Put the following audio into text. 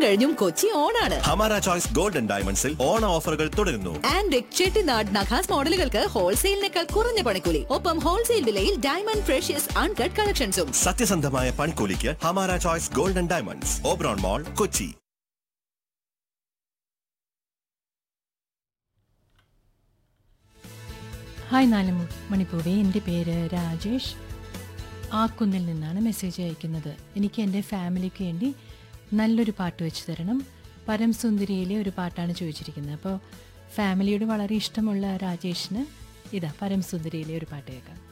കഴിഞ്ഞും കൊച്ചി ഓണാണ് ഹമാര ചോയ്സ് ഗോൾഡൻ ഡയമണ്ട്സിൽ ഓണ ഓഫറുകൾ തുടരുന്നു ആൻഡ് ചെട്ടിനാട് നഖാസ് മോഡലുകൾക്ക് ഹോൾസെയിലിനേക്കാൾ കുറഞ്ഞ പണിക്കൂലി ഒപ്പം ഹോൾസെയിൽ വിലയിൽ ഡയമണ്ട് ഫ്രഷ്യസ് അൺകട്ട് കളക്ഷൻസും സത്യസന്ധമായ പണിക്കൂലിക്ക് Hamara choice golden diamonds Oberon mall Kochi hi നാല് മു- മണിപ്പൂവേ എൻ്റെ പേര് രാജേഷ് ആക്കുന്നിൽ നിന്നാണ് മെസ്സേജ് അയക്കുന്നത് എനിക്ക് എൻ്റെ ഫാമിലിക്ക് വേണ്ടി നല്ലൊരു പാട്ട് വെച്ച് തരണം പരം സുന്ദരിയിലെ ഒരു പാട്ടാണ് ചോദിച്ചിരിക്കുന്നത് അപ്പോൾ ഫാമിലിയോട് വളരെ ഇഷ്ടമുള്ള രാജേഷിന് ഇതാ പരം സുന്ദരിയിലെ ഒരു പാട്ട് കേൾക്കാം